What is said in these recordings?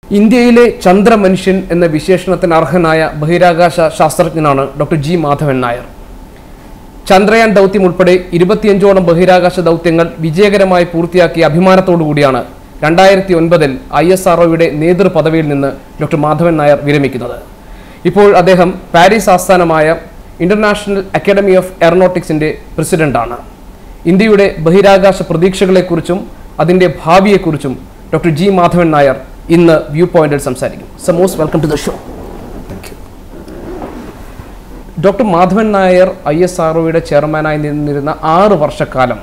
ഇന്ത്യയിലെ ചന്ദ്രമനുഷ്യൻ എന്ന വിശേഷണത്തിന് അർഹനായ ബഹിരാകാശ ശാസ്ത്രജ്ഞനാണ് ഡോക്ടർ ജി മാധവൻ നായർ ചന്ദ്രയാൻ ദൗത്യം ഉൾപ്പെടെ ഇരുപത്തിയഞ്ചോളം ബഹിരാകാശ ദൗത്യങ്ങൾ വിജയകരമായി പൂർത്തിയാക്കിയ അഭിമാനത്തോടുകൂടിയാണ് രണ്ടായിരത്തി ഒൻപതിൽ ഐ എസ് ആർഒയുടെ നേതൃപദവിയിൽ നിന്ന് ഡോക്ടർ മാധവൻ നായർ വിരമിക്കുന്നത് ഇപ്പോൾ അദ്ദേഹം പാരീസ് ആസ്ഥാനമായ ഇന്റർനാഷണൽ അക്കാദമി ഓഫ് എയറോനോട്ടിക്സിന്റെ പ്രസിഡന്റാണ് ഇന്ത്യയുടെ ബഹിരാകാശ പ്രതീക്ഷകളെക്കുറിച്ചും അതിന്റെ ഭാവിയെക്കുറിച്ചും ഡോക്ടർ ജി മാധവൻ നായർ ഇന്ന് വ്യൂ പോയിന്റിൽ സംസാരിക്കും sir most welcome to the show doctor Madhavan Nair I S ആർഒയുടെ ചെയർമാനായി നിന്നിരുന്ന ആറ് വർഷക്കാലം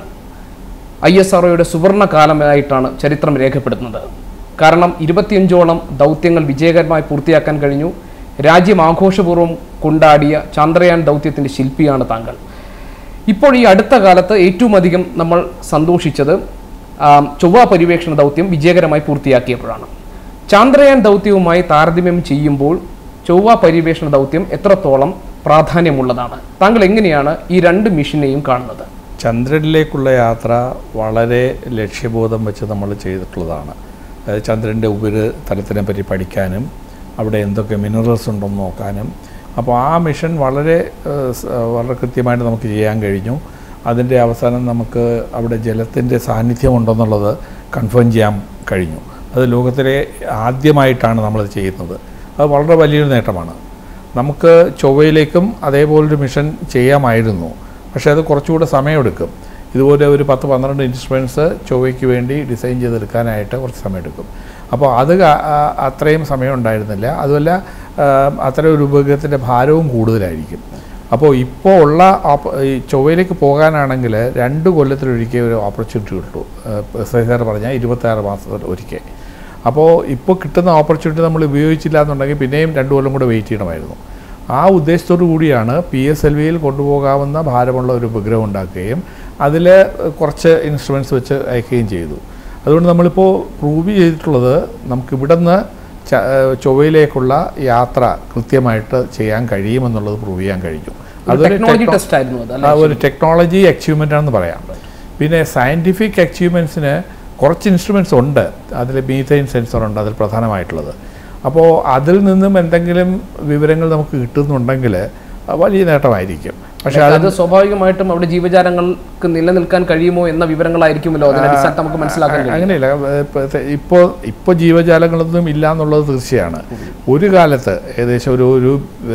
ഐ എസ് ആർഒയുടെ സുവർണ കാലമായിട്ടാണ് ചരിത്രം രേഖപ്പെടുത്തുന്നത് കാരണം ഇരുപത്തിയഞ്ചോളം ദൗത്യങ്ങൾ വിജയകരമായി പൂർത്തിയാക്കാൻ കഴിഞ്ഞു രാജ്യം ആഘോഷപൂർവ്വം കൊണ്ടാടിയ ചന്ദ്രയാൻ ദൗത്യത്തിൻ്റെ ശില്പിയാണ് താങ്കൾ ഇപ്പോൾ ഈ അടുത്ത കാലത്ത് ഏറ്റവും അധികം നമ്മൾ സന്തോഷിച്ചത് ആം, ചൊവ്വ പര്യവേക്ഷണ ദൗത്യം വിജയകരമായി പൂർത്തിയാക്കിയപ്പോഴാണ് ചന്ദ്രയാൻ ദൗത്യവുമായി താരതമ്യം ചെയ്യുമ്പോൾ ചൊവ്വ പര്യവേഷണ ദൗത്യം എത്രത്തോളം പ്രാധാന്യമുള്ളതാണ് താങ്കൾ എങ്ങനെയാണ് ഈ രണ്ട് മിഷനെയും കാണുന്നത് ചന്ദ്രനിലേക്കുള്ള യാത്ര വളരെ ലക്ഷ്യബോധം വെച്ച് നമ്മൾ ചെയ്തിട്ടുള്ളതാണ് അതായത് ചന്ദ്രൻ്റെ ഉപരിതലത്തിനെ പറ്റി പഠിക്കാനും അവിടെ എന്തൊക്കെ മിനറൽസ് ഉണ്ടെന്ന് നോക്കാനും അപ്പോൾ ആ മിഷൻ വളരെ ഏഹ്, സ്- വളരെ കൃത്യമായിട്ട് നമുക്ക് ചെയ്യാൻ കഴിഞ്ഞു അതിൻ്റെ അവസാനം നമുക്ക് അവിടെ ജലത്തിൻ്റെ സാന്നിധ്യം ഉണ്ടെന്നുള്ളത് കൺഫേം ചെയ്യാൻ കഴിഞ്ഞു അത് ലോകത്തിലെ ആദ്യമായിട്ടാണ് നമ്മളത് ചെയ്യുന്നത് അത് വളരെ വലിയൊരു നേട്ടമാണ് നമുക്ക് ചൊവ്വയിലേക്കും അതേപോലൊരു മിഷൻ ചെയ്യാമായിരുന്നു പക്ഷേ അത് കുറച്ചുകൂടെ സമയമെടുക്കും ഇതുപോലെ ഒരു പത്ത് പന്ത്രണ്ട് ഇൻസ്ട്രുമെൻറ്റ്സ് ചൊവ്വയ്ക്ക് വേണ്ടി ഡിസൈൻ ചെയ്തെടുക്കാനായിട്ട് കുറച്ച് സമയമെടുക്കും അപ്പോൾ അത് ക- ആ- അത്രയും സമയം ഉണ്ടായിരുന്നില്ല അതുമല്ല ആ, അത്തരം ഒരു ഉപഗ്രഹത്തിൻ്റെ ഭാരവും കൂടുതലായിരിക്കും അപ്പോൾ ഇപ്പോൾ ഉള്ള ഓപ്പ ഈ ചൊവ്വയിലേക്ക് പോകാനാണെങ്കിൽ രണ്ട് കൊല്ലത്തിലൊരിക്കൽ ഒരു ഓപ്പർച്യൂണിറ്റി കിട്ടും സാർ പറഞ്ഞാൽ ഇരുപത്താറ് മാസം ഒരിക്കൽ അപ്പോൾ ഇപ്പോൾ കിട്ടുന്ന ഓപ്പർച്യൂണിറ്റി നമ്മൾ ഉപയോഗിച്ചില്ല എന്നുണ്ടെങ്കിൽ പിന്നെയും രണ്ട് കൊല്ലം കൂടെ വെയിറ്റ് ചെയ്യണമായിരുന്നു ആ ഉദ്ദേശത്തോടു കൂടിയാണ് പി എസ് എൽ വിയിൽ കൊണ്ടുപോകാവുന്ന ഭാരമുള്ള ഒരു ഉപഗ്രഹം ഉണ്ടാക്കുകയും അതിൽ കുറച്ച് ഇൻസ്ട്രുമെൻറ്റ്സ് വെച്ച് അയക്കുകയും ചെയ്തു അതുകൊണ്ട് നമ്മളിപ്പോൾ പ്രൂവ് ചെയ്തിട്ടുള്ളത് നമുക്ക് ഇവിടുന്ന് ച ചൊവ്വയിലേക്കുള്ള യാത്ര കൃത്യമായിട്ട് ചെയ്യാൻ കഴിയുമെന്നുള്ളത് പ്രൂവ് ചെയ്യാൻ കഴിഞ്ഞു അതൊരു ടെക്നോളജി techno- ടെസ്റ്റ് ആയിരുന്നു അത് ആ ഒരു ടെക്നോളജി അച്ചീവ്മെൻ്റ് ആണെന്ന് പറയാം പിന്നെ സയൻറ്റിഫിക് അച്ചീവ്മെൻറ്റ്സിന് കുറച്ച് ഇൻസ്ട്രുമെൻറ്റ്സ് ഉണ്ട് അതിൽ മീഥൈൻ സെൻസർ ഉണ്ട് അതിൽ പ്രധാനമായിട്ടുള്ളത് അപ്പോൾ അതിൽ നിന്നും എന്തെങ്കിലും വിവരങ്ങൾ നമുക്ക് കിട്ടുന്നുണ്ടെങ്കിൽ അത് വലിയ നേട്ടമായിരിക്കും പക്ഷേ അത് അത് സ്വാഭാവികമായിട്ടും അവിടെ ജീവജാലങ്ങൾക്ക് നിലനിൽക്കാൻ കഴിയുമോ എന്ന വിവരങ്ങളായിരിക്കുമല്ലോ അതിന്റെ അടിസ്ഥാനത്തിൽ നമുക്ക് മനസ്സിലാക്കാൻ കഴിയും അങ്ങനെയില്ല ഇപ്പോൾ ഇപ്പോൾ ജീവജാലങ്ങളൊന്നും ഇല്ല എന്നുള്ളത് തീർച്ചയാണ് ഒരു കാലത്ത് ഏകദേശം ഒരു ഒരു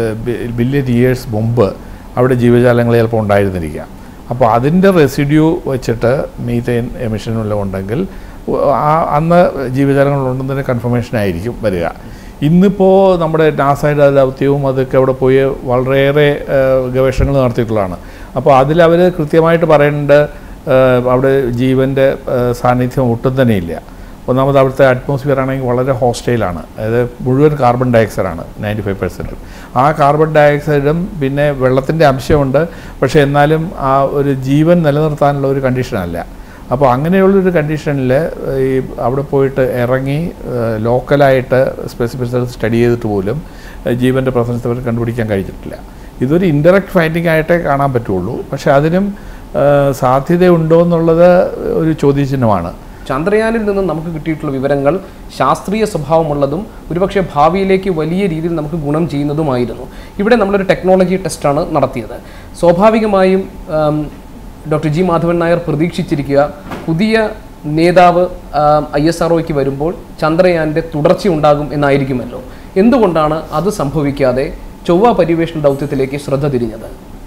ബില്യൺ ഇയേഴ്സ് മുമ്പ് അവിടെ ജീവജാലങ്ങൾ ചിലപ്പോൾ ഉണ്ടായിരുന്നിരിക്കാം അപ്പോൾ അതിൻ്റെ റെസിഡ്യൂ വെച്ചിട്ട് മീഥൈൻ എമിഷനുള്ള ഉണ്ടെങ്കിൽ ആ അന്ന് ജീവജാലങ്ങളുണ്ടെന്നതിന് കൺഫർമേഷൻ ആയിരിക്കും വരിക ഇന്നിപ്പോൾ നമ്മുടെ നാസയുടെ ദൗത്യവും അതൊക്കെ അവിടെ പോയി വളരെയേറെ ഏഹ്, ഗവേഷണങ്ങൾ നടത്തിയിട്ടുള്ളതാണ് അപ്പോൾ അതിലവർ കൃത്യമായിട്ട് പറയുന്നുണ്ട് ഏഹ്, അവിടെ ജീവൻ്റെ ഏഹ്, സാന്നിധ്യം ഒട്ടും തന്നെ ഇല്ല ഒന്നാമത് അവിടുത്തെ അറ്റ്മോസ്ഫിയർ ആണെങ്കിൽ വളരെ ഹോസ്റ്റൈലാണ് അതായത് മുഴുവൻ കാർബൺ ഡയോക്സൈഡാണ് നയൻറ്റി ഫൈവ് പെർസെൻറ്റ് ആ കാർബൺ ഡയോക്സൈഡും പിന്നെ വെള്ളത്തിൻ്റെ അംശമുണ്ട് പക്ഷേ എന്നാലും ആ ഒരു ജീവൻ നിലനിർത്താനുള്ള ഒരു കണ്ടീഷനല്ല അപ്പോൾ അങ്ങനെയുള്ളൊരു കണ്ടീഷനിൽ ഈ അവിടെ പോയിട്ട് ഇറങ്ങി ലോക്കലായിട്ട് സ്പെസിഫിക് സ്റ്റഡി ചെയ്തിട്ട് പോലും ഏഹ്, ജീവൻ്റെ പ്രസൻസ് അവർ കണ്ടുപിടിക്കാൻ കഴിഞ്ഞിട്ടില്ല ഇതൊരു ഇൻഡയറക്റ്റ് ഫൈൻഡിങ് ആയിട്ടേ കാണാൻ പറ്റുള്ളൂ പക്ഷേ അതിനും ഏഹ്, സാധ്യതയുണ്ടോ എന്നുള്ളത് ഒരു ചോദ്യചിഹ്നമാണ് ചന്ദ്രയാനിൽ നിന്നും നമുക്ക് കിട്ടിയിട്ടുള്ള വിവരങ്ങൾ ശാസ്ത്രീയ സ്വഭാവമുള്ളതും ഒരുപക്ഷെ ഭാവിയിലേക്ക് വലിയ രീതിയിൽ നമുക്ക് ഗുണം ചെയ്യുന്നതുമായിരുന്നു ഇവിടെ നമ്മളൊരു ടെക്നോളജി ടെസ്റ്റാണ് നടത്തിയത് സ്വാഭാവികമായും ആം, ഡോക്ടർ ജി മാധവൻ നായർ പ്രതീക്ഷിച്ചിരിക്കുക പുതിയ നേതാവ് ഐ എസ് ആർ വരുമ്പോൾ ചന്ദ്രയാൻ്റെ തുടർച്ച ഉണ്ടാകും എന്നായിരിക്കുമല്ലോ എന്തുകൊണ്ടാണ് അത് സംഭവിക്കാതെ ചൊവ്വ പര്യവേഷണ ദൗത്യത്തിലേക്ക് ശ്രദ്ധ തിരിഞ്ഞത്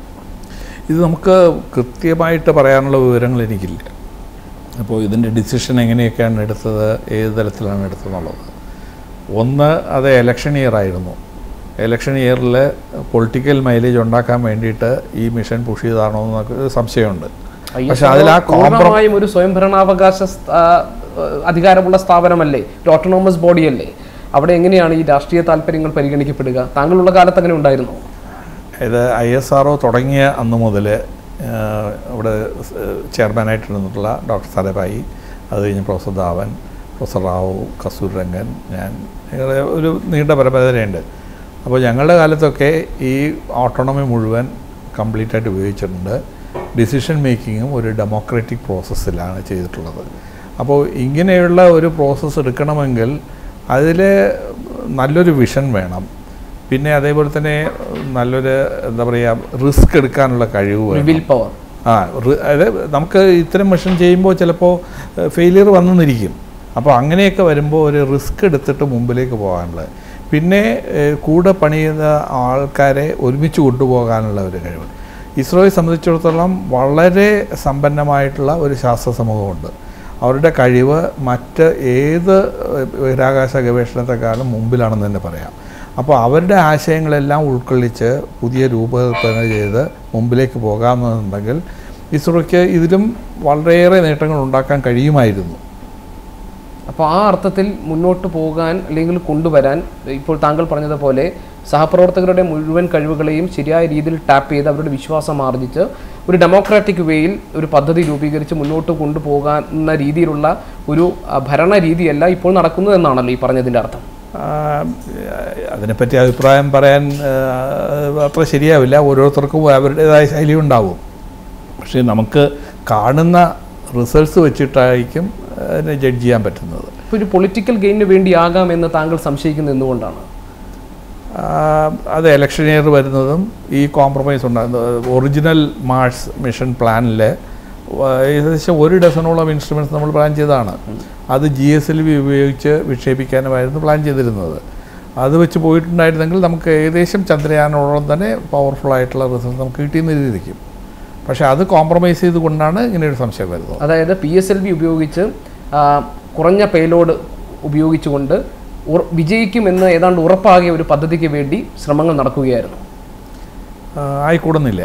ഇത് നമുക്ക് കൃത്യമായിട്ട് പറയാനുള്ള വിവരങ്ങൾ എനിക്കില്ല അപ്പോൾ ഇതിൻ്റെ ഡിസിഷൻ എങ്ങനെയൊക്കെയാണ് എടുത്തത് ഏത് തലത്തിലാണ് എടുത്തതെന്നുള്ളത് ഒന്ന് അത് എലക്ഷൻ ഇയർ ആയിരുന്നു എലക്ഷൻ ഇയറിൽ പൊളിറ്റിക്കൽ മൈലേജ് ഉണ്ടാക്കാൻ വേണ്ടിയിട്ട് ഈ മിഷൻ പുഷ് ചെയ്താണോ എന്നൊക്കെ ഒരു സംശയമുണ്ട് പക്ഷെ അതിൽ ആ കോംപ്രമൈസ് പൂർണ്ണമായും ഒരു സ്വയംഭരണാവകാശ സ്ഥ- ആ, അധികാരമുള്ള സ്ഥാപനമല്ലേ ഒരു ഓട്ടോണോമസ് ബോഡിയല്ലേ അവിടെ എങ്ങനെയാണ് ഈ രാഷ്ട്രീയ താല്പര്യങ്ങൾ പരിഗണിക്കപ്പെടുക താങ്കളുള്ള കാലത്ത് അങ്ങനെ ഉണ്ടായിരുന്നു ഇത് ഐ എസ് ആർ തുടങ്ങിയ അന്ന് മുതൽ ഇവിടെ ചെയർമാനായിട്ട് ഇരുന്നിട്ടുള്ള ഡോക്ടർ സലഭായി അത് കഴിഞ്ഞ് professor Dhawan professor Rao Kasturirangan ഞാൻ ഞങ്ങളുടെ ഒരു നീണ്ട പരമ്പരയുണ്ട് അപ്പോൾ ഞങ്ങളുടെ കാലത്തൊക്കെ ഈ ഓട്ടോണമി മുഴുവൻ കംപ്ലീറ്റ് ആയിട്ട് ഉപയോഗിച്ചിട്ടുണ്ട് ഡിസിഷൻ മേക്കിങ്ങും ഒരു ഡെമോക്രാറ്റിക് പ്രോസസ്സിലാണ് ചെയ്തിട്ടുള്ളത് അപ്പോൾ ഇങ്ങനെയുള്ള ഒരു പ്രോസസ്സ് എടുക്കണമെങ്കിൽ അതിൽ നല്ലൊരു വിഷൻ വേണം പിന്നെ അതേപോലെ തന്നെ നല്ലൊരു എന്താ പറയുക റിസ്ക് എടുക്കാനുള്ള കഴിവ് വേണം വിൽ പവർ ആ റി- അതായത് നമുക്ക് ഇത്തരം മിഷൻ ചെയ്യുമ്പോൾ ചിലപ്പോൾ ഫെയിലിയർ വന്നെന്നിരിക്കും അപ്പോൾ അങ്ങനെയൊക്കെ വരുമ്പോൾ ഒരു റിസ്ക് എടുത്തിട്ട് മുമ്പിലേക്ക് പോകാനുള്ളത് പിന്നെ ഏഹ്, കൂടെ പണിയുന്ന ആൾക്കാരെ ഒരുമിച്ച് കൊണ്ടുപോകാനുള്ള ഒരു കഴിവ് ഇസ്രോയെ സംബന്ധിച്ചിടത്തോളം വളരെ സമ്പന്നമായിട്ടുള്ള ഒരു ശാസ്ത്ര സമൂഹമുണ്ട് അവരുടെ കഴിവ് മറ്റ് ഏത് ഏഹ്, ബഹിരാകാശ ഗവേഷണത്തെക്കാളും മുമ്പിലാണെന്ന് തന്നെ പറയാം അപ്പോൾ അവരുടെ ആശയങ്ങളെല്ലാം ഉൾക്കൊള്ളിച്ച് പുതിയ രൂപകൽപ്പന ചെയ്ത് മുമ്പിലേക്ക് പോകാമെന്നുണ്ടെങ്കിൽ ഇസ്രോയ്ക്ക് ഇതിലും വളരെയേറെ നേട്ടങ്ങൾ ഉണ്ടാക്കാൻ കഴിയുമായിരുന്നു അപ്പോൾ ആ അർത്ഥത്തിൽ മുന്നോട്ട് പോകാൻ അല്ലെങ്കിൽ കൊണ്ടുവരാൻ ഇപ്പോൾ താങ്കൾ പറഞ്ഞതുപോലെ സഹപ്രവർത്തകരുടെ മുഴുവൻ കഴിവുകളെയും ശരിയായ രീതിയിൽ ടാപ്പ് ചെയ്ത് അവരുടെ വിശ്വാസം ആർജിച്ച് ഒരു ഡെമോക്രാറ്റിക് വേയിൽ ഒരു പദ്ധതി രൂപീകരിച്ച് മുന്നോട്ട് കൊണ്ടുപോകാവുന്ന രീതിയിലുള്ള ഒരു ആ, ഭരണ രീതിയല്ല ഇപ്പോൾ നടക്കുന്നത് എന്നാണല്ലോ ഈ പറഞ്ഞതിൻ്റെ അർത്ഥം ആ, അതിനെപ്പറ്റി അഭിപ്രായം പറയാൻ ആ, അത്ര ശരിയാവില്ല ഓരോരുത്തർക്കും അവരുടേതായ ശൈലി ഉണ്ടാവും പക്ഷേ നമുക്ക് കാണുന്ന റിസൾട്ട്സ് വെച്ചിട്ടായിരിക്കും അതിനെ ജഡ്ജ് ചെയ്യാൻ പറ്റുന്നത് ഇപ്പോൾ ഒരു പൊളിറ്റിക്കൽ ഗെയിനിന് വേണ്ടിയാകാം എന്ന് താങ്കൾ സംശയിക്കുന്നത് എന്തുകൊണ്ടാണ് ആ, അത് ഇലക്ഷൻ ഇയർ വരുന്നതും ഈ കോംപ്രമൈസ് ഉണ്ടാകുന്നത് ഒറിജിനൽ മാർസ് മിഷൻ പ്ലാനിൽ ഏകദേശം ഒരു ഡസനോളം ഇൻസ്ട്രുമെൻറ്റ്സ് നമ്മൾ പ്ലാൻ ചെയ്തതാണ് അത് ജി എസ് എൽ വി ഉപയോഗിച്ച് വിക്ഷേപിക്കാനുമായിരുന്നു പ്ലാൻ ചെയ്തിരുന്നത് അത് വെച്ച് പോയിട്ടുണ്ടായിരുന്നെങ്കിൽ നമുക്ക് ഏകദേശം ചന്ദ്രയാനോളം തന്നെ പവർഫുൾ ആയിട്ടുള്ള റിസൾട്ട് നമുക്ക് കിട്ടിയെന്ന് രീതിക്കും പക്ഷേ അത് കോംപ്രമൈസ് ചെയ്തുകൊണ്ടാണ് ഇങ്ങനെ ഒരു സംശയം വരുന്നത് അതായത് പി എസ് എൽ വി ഉപയോഗിച്ച് ആ, കുറഞ്ഞ പേലോഡ് ഉപയോഗിച്ചുകൊണ്ട് ഉറ- വിജയിക്കുമെന്ന് ഏതാണ്ട് ഉറപ്പാകിയ ഒരു പദ്ധതിക്ക് വേണ്ടി ശ്രമങ്ങൾ നടക്കുകയായിരുന്നു ആ, ആയിക്കൂടുന്നില്ല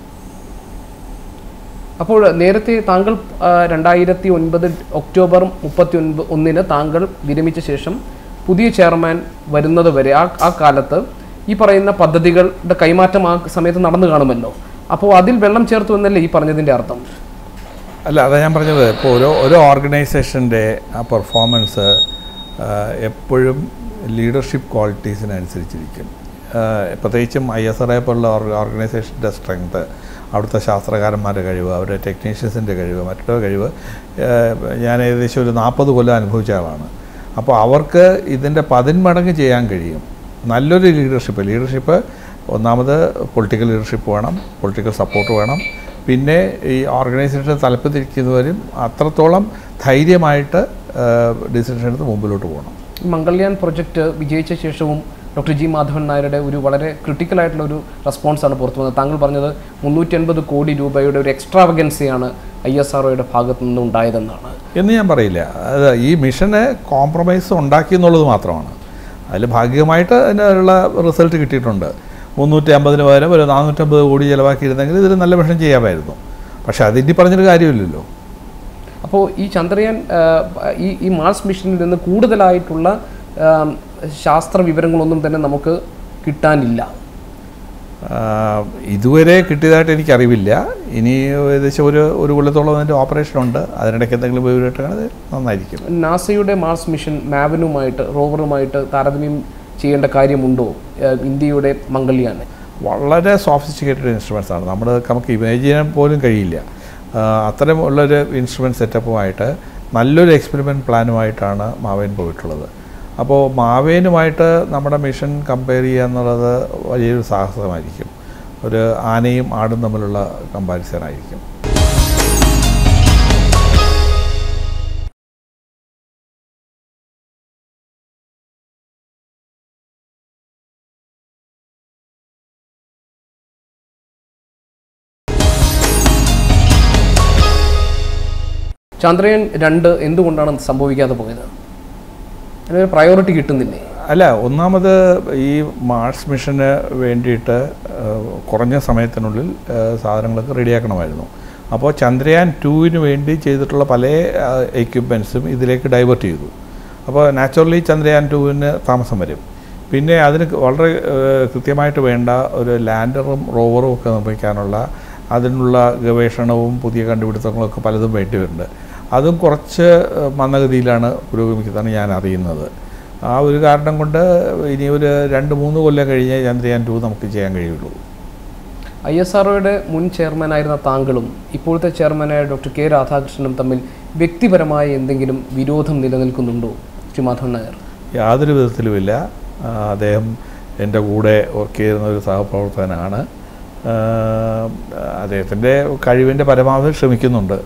അപ്പോൾ നേരത്തെ താങ്കൾ ആ, രണ്ടായിരത്തി ഒൻപത് ഒക്ടോബർ മുപ്പത്തി ഒൻപത് ഒന്നിന് താങ്കൾ വിരമിച്ച ശേഷം പുതിയ ചെയർമാൻ വരുന്നത് വരെ ആ ആ കാലത്ത് ഈ പറയുന്ന പദ്ധതികളുടെ കൈമാറ്റം ആ സമയത്ത് നടന്നു കാണുമല്ലോ അപ്പോൾ അതിൽ വെള്ളം ചേർത്തു എന്നല്ലേ ഈ പറഞ്ഞതിൻ്റെ അർത്ഥം അല്ല അതാ ഞാൻ പറഞ്ഞത് ഇപ്പോൾ ഓരോ ഓരോ ഓർഗനൈസേഷൻ്റെ ആ പെർഫോമൻസ് എപ്പോഴും ലീഡർഷിപ്പ് ക്വാളിറ്റീസിനനുസരിച്ചിരിക്കും ആ, പ്രത്യേകിച്ചും ഐ എസ് ആർ ഐ പോലുള്ള ഓർഗനൈസേഷൻ്റെ സ്ട്രെങ്ത് അവിടുത്തെ ശാസ്ത്രകാരന്മാരുടെ കഴിവ് അവരുടെ ടെക്നീഷ്യൻസിൻ്റെ കഴിവ് മറ്റുള്ള കഴിവ് ആ, ഞാൻ ഏകദേശം ഒരു നാൽപ്പത് കൊല്ലം അനുഭവിച്ച ആളാണ് അപ്പോൾ അവർക്ക് ഇതിൻ്റെ പതിന്മടങ്ങ് ചെയ്യാൻ കഴിയും നല്ലൊരു ലീഡർഷിപ്പ് ലീഡർഷിപ്പ് ഒന്നാമത് പൊളിറ്റിക്കൽ ലീഡർഷിപ്പ് വേണം പൊളിറ്റിക്കൽ സപ്പോർട്ട് വേണം പിന്നെ ഈ ഓർഗനൈസേഷൻ തലപ്പത്തിരിക്കുന്നവരും അത്രത്തോളം ധൈര്യമായിട്ട് ഡിസിഷൻ എടുത്ത് മുമ്പിലോട്ട് പോകണം ഈ മംഗൾയാൻ പ്രൊജക്റ്റ് വിജയിച്ച ശേഷവും ഡോക്ടർ ജി മാധവൻ നായരുടെ ഒരു വളരെ ക്രിട്ടിക്കൽ ആയിട്ടുള്ള ഒരു റെസ്പോൺസാണ് പുറത്തു വന്നത് താങ്കൾ പറഞ്ഞത് മുന്നൂറ്റി അൻപത് കോടി രൂപയുടെ ഒരു എക്സ്ട്രാവഗൻസിയാണ് ഐ എസ് ആർഒയുടെ ഭാഗത്തു നിന്ന് ഉണ്ടായതെന്നാണ് എന്ന് ഞാൻ പറയില്ല അത് ഈ മിഷന് കോംപ്രമൈസ് ഉണ്ടാക്കി എന്നുള്ളത് മാത്രമാണ് അതിൽ ഭാഗികമായിട്ട് അതിനുള്ള റിസൾട്ട് കിട്ടിയിട്ടുണ്ട് മുന്നൂറ്റി അമ്പതിന് പകരം ഒരു നാനൂറ്റമ്പത് കോടി ചിലവാക്കിയിരുന്നെങ്കിൽ ഇതിൽ നല്ല മിഷൻ ചെയ്യാമായിരുന്നു പക്ഷേ അതിൻ്റെ പറഞ്ഞൊരു കാര്യമില്ലല്ലോ അപ്പോൾ ഈ ചന്ദ്രയാൻ ആ, ഈ ഈ മാർസ് മിഷനിൽ നിന്ന് കൂടുതലായിട്ടുള്ള ആ, ശാസ്ത്ര വിവരങ്ങളൊന്നും തന്നെ നമുക്ക് കിട്ടാനില്ല ആ, ഇതുവരെ കിട്ടിയതായിട്ട് എനിക്കറിവില്ല ഇനി ഏകദേശം ഒരു ഒരു കൊല്ലത്തോളം അതിൻ്റെ ഓപ്പറേഷൻ ഉണ്ട് അതിനിടയ്ക്ക് എന്തെങ്കിലും വിവരമായിട്ടാണ് നന്നായിരിക്കും നാസയുടെ മാർസ് മിഷൻ മാവനുമായിട്ട് റോവറുമായിട്ട് താരതമ്യം ചെയ്യേണ്ട കാര്യമുണ്ടോ ആ, ഇന്ത്യയുടെ മംഗൾയാന് വളരെ സോഫിസ്റ്റിക്കേറ്റഡ് ഇൻസ്ട്രുമെൻസ് ആണ് നമ്മൾ നമുക്ക് ഇമേജ് ചെയ്യാൻ പോലും കഴിയില്ല ആ, അത്തരം ഉള്ളൊരു ഇൻസ്ട്രുമെൻറ്റ് സെറ്റപ്പുമായിട്ട് നല്ലൊരു എക്സ്പെരിമെൻറ്റ് പ്ലാനുമായിട്ടാണ് മാവേൻ പോയിട്ടുള്ളത് അപ്പോൾ മാവേനുമായിട്ട് നമ്മുടെ മിഷൻ കമ്പയർ ചെയ്യുക എന്നുള്ളത് വലിയൊരു സാഹസമായിരിക്കും ഒരു ആനയും ആടും തമ്മിലുള്ള കമ്പാരിസൺ ആയിരിക്കും ചന്ദ്രയാൻ രണ്ട് എന്തുകൊണ്ടാണ് സംഭവിക്കാതെ പോയത് അതിനൊരു പ്രയോറിറ്റി കിട്ടുന്നില്ലേ അല്ല ഒന്നാമത് ഈ മാർസ് മിഷന് വേണ്ടിയിട്ട് ആ, കുറഞ്ഞ സമയത്തിനുള്ളിൽ ആ, സാധനങ്ങളൊക്കെ റെഡിയാക്കണമായിരുന്നു അപ്പോൾ ചന്ദ്രയാൻ ടൂവിന് വേണ്ടി ചെയ്തിട്ടുള്ള പല എക്യുപ്മെൻസും ഇതിലേക്ക് ഡൈവേർട്ട് ചെയ്തു അപ്പോൾ നാച്ചുറലി ചന്ദ്രയാൻ ടൂവിന് താമസം വരും പിന്നെ അതിന് വളരെ ആ, കൃത്യമായിട്ട് വേണ്ട ഒരു ലാൻഡറും റോവറും ഒക്കെ നിർമ്മിക്കാനുള്ള അതിനുള്ള ഗവേഷണവും പുതിയ കണ്ടുപിടുത്തങ്ങളും ഒക്കെ പലതും വേണ്ടി വരുന്നുണ്ട് അതും കുറച്ച് ആ, മന്ദഗതിയിലാണ് പുരോഗമിക്കുന്നതാണ് ഞാൻ അറിയുന്നത് ആ ഒരു കാരണം കൊണ്ട് ഇനി ഒരു രണ്ട് മൂന്ന് കൊല്ലം കഴിഞ്ഞ് ചന്ദ്രയാൻ ടു നമുക്ക് ചെയ്യാൻ കഴിയുള്ളൂ ഐ എസ് ആർഒയുടെ മുൻ ചെയർമാനായിരുന്ന താങ്കളും ഇപ്പോഴത്തെ ചെയർമാനായ ഡോക്ടർ കെ രാധാകൃഷ്ണനും തമ്മിൽ വ്യക്തിപരമായ എന്തെങ്കിലും വിരോധം നിലനിൽക്കുന്നുണ്ടോ ശ്രീ മാധവൻ നായർ യാതൊരു വിധത്തിലുമില്ല ആ, അദ്ദേഹം എൻ്റെ കൂടെ വർക്ക് ചെയ്യുന്ന ഒരു സഹപ്രവർത്തകനാണ് ആ, അദ്ദേഹത്തിൻ്റെ കഴിവിൻ്റെ പരമാവധി ശ്രമിക്കുന്നുണ്ട്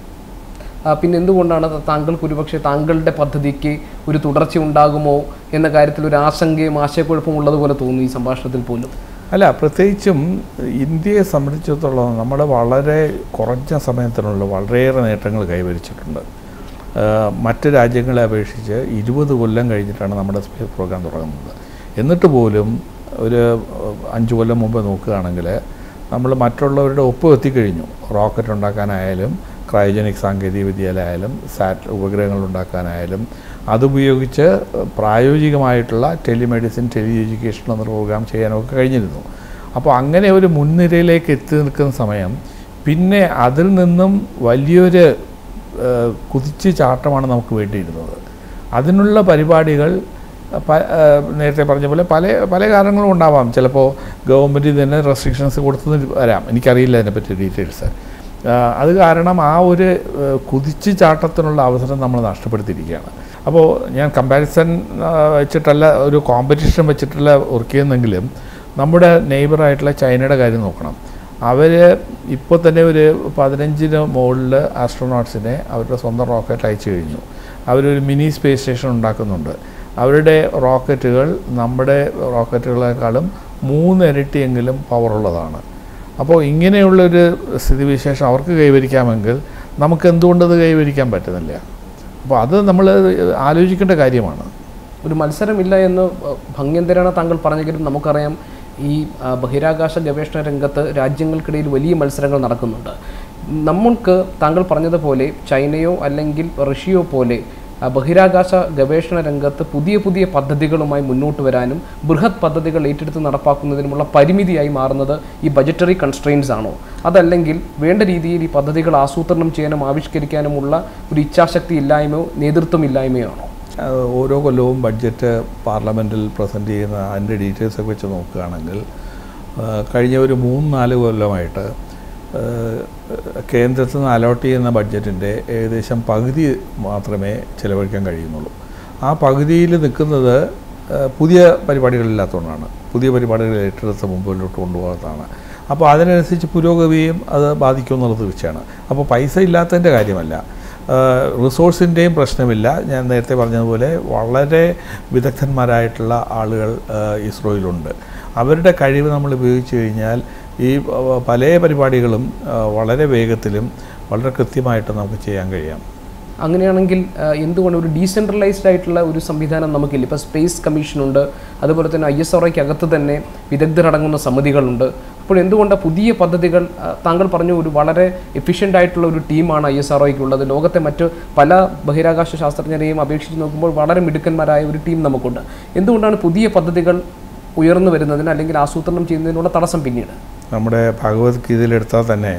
ആ, പിന്നെ എന്തുകൊണ്ടാണ് ത- താങ്കൾക്ക് ഒരുപക്ഷെ താങ്കളുടെ പദ്ധതിക്ക് ഒരു തുടർച്ച ഉണ്ടാകുമോ എന്ന കാര്യത്തിൽ ഒരു ആശങ്കയും ആശയക്കുഴപ്പവും ഉള്ളതുപോലെ തോന്നുന്നു ഈ സംഭാഷണത്തിൽ പോലും അല്ല പ്രത്യേകിച്ചും ഇന്ത്യയെ സംബന്ധിച്ചിടത്തോളം നമ്മൾ വളരെ കുറഞ്ഞ സമയത്തിനുള്ള വളരെയേറെ നേട്ടങ്ങൾ കൈവരിച്ചിട്ടുണ്ട് ആ, മറ്റ് രാജ്യങ്ങളെ അപേക്ഷിച്ച് ഇരുപത് കൊല്ലം കഴിഞ്ഞിട്ടാണ് നമ്മുടെ സ്പേസ് പ്രോഗ്രാം തുടങ്ങുന്നത് എന്നിട്ട് പോലും ഒരു ആ, അഞ്ച് കൊല്ലം മുമ്പ് നോക്കുകയാണെങ്കിൽ നമ്മൾ മറ്റുള്ളവരുടെ ഒപ്പ് എത്തിക്കഴിഞ്ഞു റോക്കറ്റ് ഉണ്ടാക്കാനായാലും ക്രയോജനിക് സാങ്കേതിക വിദ്യയിലായാലും സാറ്റ് ഉപഗ്രഹങ്ങൾ ഉണ്ടാക്കാനായാലും അതുപയോഗിച്ച് പ്രായോഗികമായിട്ടുള്ള ടെലിമെഡിസിൻ ടെലി എഡ്യൂക്കേഷൻ എന്ന പ്രോഗ്രാം ചെയ്യാനൊക്കെ കഴിഞ്ഞിരുന്നു അപ്പോൾ അങ്ങനെ ഒരു മുൻനിരയിലേക്ക് എത്തി നിൽക്കുന്ന സമയം പിന്നെ അതിൽ നിന്നും വലിയൊരു ഏഹ്, കുതിച്ച് ചാട്ടമാണ് നമുക്ക് വേണ്ടിയിരുന്നത് അതിനുള്ള പരിപാടികൾ പ- ഏഹ്, നേരത്തെ പറഞ്ഞ പോലെ പല പല കാരണങ്ങളും ഉണ്ടാവാം ചിലപ്പോൾ ഗവൺമെൻറ് തന്നെ റെസ്ട്രിക്ഷൻസ് കൊടുത്തത് വരാം എനിക്കറിയില്ല അതിനെപ്പറ്റി ഡീറ്റെയിൽസ് അത് കാരണം ആ ഒരു ഏഹ്, കുതിച്ച് ചാട്ടത്തിനുള്ള അവസരം നമ്മൾ നഷ്ടപ്പെടുത്തിയിരിക്കുകയാണ് അപ്പോൾ ഞാൻ കമ്പാരിസൺ വെച്ചിട്ടല്ല ഒരു കോമ്പറ്റീഷൻ വെച്ചിട്ടുള്ള വർക്ക് ചെയ്യുന്നെങ്കിലും നമ്മുടെ നെയ്ബറായിട്ടുള്ള ചൈനയുടെ കാര്യം നോക്കണം അവർ ഇപ്പോൾ തന്നെ ഒരു പതിനഞ്ചിന് മുകളിൽ ആസ്ട്രോനോട്ട്സിനെ അവരുടെ സ്വന്തം റോക്കറ്റ് അയച്ചു കഴിഞ്ഞു അവരൊരു മിനി സ്പേസ് സ്റ്റേഷൻ ഉണ്ടാക്കുന്നുണ്ട് അവരുടെ റോക്കറ്റുകൾ നമ്മുടെ റോക്കറ്റുകളെക്കാളും മൂന്നിരട്ടിയെങ്കിലും പവറുള്ളതാണ് അപ്പോൾ ഇങ്ങനെയുള്ളൊരു സ്ഥിതിവിശേഷം അവർക്ക് കൈവരിക്കാമെങ്കിൽ നമുക്ക് എന്തുകൊണ്ടത് കൈവരിക്കാൻ പറ്റുന്നില്ല അപ്പോൾ അത് നമ്മൾ ആലോചിക്കേണ്ട കാര്യമാണ് ഒരു മത്സരമില്ല എന്ന് അഹ്, ഭംഗ്യന്തരാണ് താങ്കൾ പറഞ്ഞെങ്കിലും നമുക്കറിയാം ഈ അഹ്, ബഹിരാകാശ ഗവേഷണ രംഗത്ത് രാജ്യങ്ങൾക്കിടയിൽ വലിയ മത്സരങ്ങൾ നടക്കുന്നുണ്ട് നമ്മൾക്ക് താങ്കൾ പറഞ്ഞതുപോലെ ചൈനയോ അല്ലെങ്കിൽ റഷ്യയോ പോലെ അഹ്, ബഹിരാകാശ ഗവേഷണ രംഗത്ത് പുതിയ പുതിയ പദ്ധതികളുമായി മുന്നോട്ട് വരാനും ബൃഹത് പദ്ധതികൾ ഏറ്റെടുത്ത് നടപ്പാക്കുന്നതിനുമുള്ള പരിമിതിയായി മാറുന്നത് ഈ ബജറ്ററി കൺസ്ട്രെയിൻസ് ആണോ അതല്ലെങ്കിൽ വേണ്ട രീതിയിൽ ഈ പദ്ധതികൾ ആസൂത്രണം ചെയ്യാനും ആവിഷ്കരിക്കാനുമുള്ള ഒരു ഇച്ഛാശക്തി ഇല്ലായ്മയോ നേതൃത്വമില്ലായ്മയോ ആണോ അത് ഓരോ കൊല്ലവും ബഡ്ജറ്റ് പാർലമെൻറ്റിൽ പ്രസൻറ്റ് ചെയ്യുന്ന അതിൻ്റെ ഡീറ്റെയിൽസൊക്കെ വെച്ച് നോക്കുകയാണെങ്കിൽ ആ, കഴിഞ്ഞ ഒരു മൂന്ന് നാല് കൊല്ലമായിട്ട് ആ, കേന്ദ്രത്തിൽ നിന്ന് അലോട്ട് ചെയ്യുന്ന ബഡ്ജറ്റിൻ്റെ ഏകദേശം പകുതി മാത്രമേ ചിലവഴിക്കാൻ കഴിയുന്നുള്ളൂ ആ പകുതിയിൽ നിൽക്കുന്നത് ആ, പുതിയ പരിപാടികളില്ലാത്തതുകൊണ്ടാണ് പുതിയ പരിപാടികൾ ഏറ്റെടുത്ത് മുമ്പിലോട്ട് കൊണ്ടുപോകാത്തതാണ് അപ്പോൾ അതിനനുസരിച്ച് പുരോഗതിയും അത് ബാധിക്കുമെന്നുള്ളത് തീർച്ചയാണ് അപ്പോൾ പൈസ ഇല്ലാത്തതിൻ്റെ കാര്യമല്ല റിസോഴ്സിൻ്റെയും പ്രശ്നമില്ല ഞാൻ നേരത്തെ പറഞ്ഞതുപോലെ വളരെ വിദഗ്ധന്മാരായിട്ടുള്ള ആളുകൾ ആ, ഇസ്രോയിലുണ്ട് അവരുടെ കഴിവ് നമ്മൾ ഉപയോഗിച്ച് കഴിഞ്ഞാൽ ഈ ആ, പല പരിപാടികളും ആ, വളരെ വേഗത്തിലും വളരെ കൃത്യമായിട്ട് നമുക്ക് ചെയ്യാൻ കഴിയാം അങ്ങനെയാണെങ്കിൽ ആ, എന്തുകൊണ്ട് ഒരു ഡീസെൻട്രലൈസ്ഡ് ആയിട്ടുള്ള ഒരു സംവിധാനം നമുക്കില്ല ഇപ്പോൾ സ്പേസ് കമ്മീഷനുണ്ട് അതുപോലെ തന്നെ ഐ എസ് ആർഒയ്ക്ക് അകത്ത് തന്നെ വിദഗ്ധരടങ്ങുന്ന സമിതികളുണ്ട് അപ്പോൾ എന്തുകൊണ്ട് പുതിയ പദ്ധതികൾ ആ, താങ്കൾ പറഞ്ഞു ഒരു വളരെ എഫിഷ്യൻ്റ് ആയിട്ടുള്ള ഒരു ടീമാണ് ഐ എസ് ആർഒയ്ക്ക് ഉള്ളത് ലോകത്തെ മറ്റ് പല ബഹിരാകാശ ശാസ്ത്രജ്ഞരെയും അപേക്ഷിച്ച് നോക്കുമ്പോൾ വളരെ മിടുക്കന്മാരായ ഒരു ടീം നമുക്കുണ്ട് എന്തുകൊണ്ടാണ് പുതിയ പദ്ധതികൾ ഉയർന്നു വരുന്നതിന് അല്ലെങ്കിൽ ആസൂത്രണം ചെയ്യുന്നതിനുള്ള തടസ്സം പിന്നീട് നമ്മുടെ ഭഗവത്ഗീതയിലെടുത്താൽ തന്നെ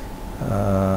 ആ,